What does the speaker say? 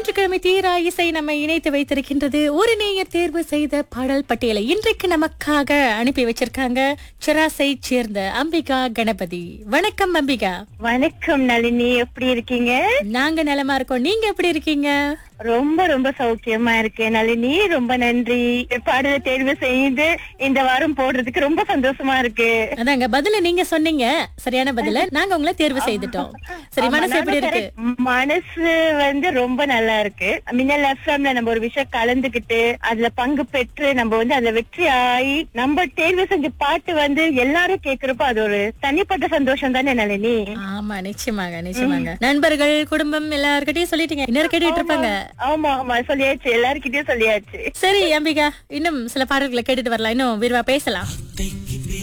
ஞாயிற்றுக்கிழமை தீரா இசை நம்மை இணைத்து வைத்திருக்கின்றது ஒரு நேயர் தேர்வு செய்த பாடல் பட்டியலை இன்றைக்கு நமக்காக அனுப்பி வச்சிருக்காங்க சிராசை சேர்ந்த அம்பிகா கணபதி வணக்கம் அம்பிகா வணக்கம் நளினி எப்படி இருக்கீங்க நாங்க நலமா இருக்கோம் நீங்க எப்படி இருக்கீங்க ரொம்ப ரொம்ப சௌக்கியமா இருக்கேன் நளினி ரொம்ப நன்றி பாடலை தேர்வு செய்து இந்த வாரம் போடுறதுக்கு ரொம்ப சந்தோஷமா இருக்கு அதாங்க பதில நீங்க சொன்னீங்க சரியான பதில நாங்க உங்களை தேர்வு செய்துட்டோம் சரி ஆமா, மனசு எப்படி நானும் இருக்கு correct. மனசு வந்து ரொம்ப நல்லா இருக்கு மின்னல் எஃப்எம்ல நம்ம ஒரு விஷயம் கலந்துகிட்டு அதுல பங்கு பெற்று நம்ம வந்து அதுல வெற்றி ஆகி நம்ம தேர்வு செஞ்ச பாட்டு வந்து எல்லாரும் கேக்குறப்ப அது ஒரு தனிப்பட்ட சந்தோஷம் தானே நளினி ஆமா நிச்சயமாங்க நிச்சயமாங்க நண்பர்கள் குடும்பம் எல்லார்கிட்டயும் சொல்லிட்டீங்க இன்னொரு கேட்டுட்டு இருப்பாங்க ஆமா ஆமா சொல்லியாச்சு எல்லாருக்கிட்டயும் சொல்லியாச்சு சரி அம்பிகா இன்னும் சில பாடல்களை கேட்டுட்டு வரலாம் இன்னும் விரிவா பேசலாம் Take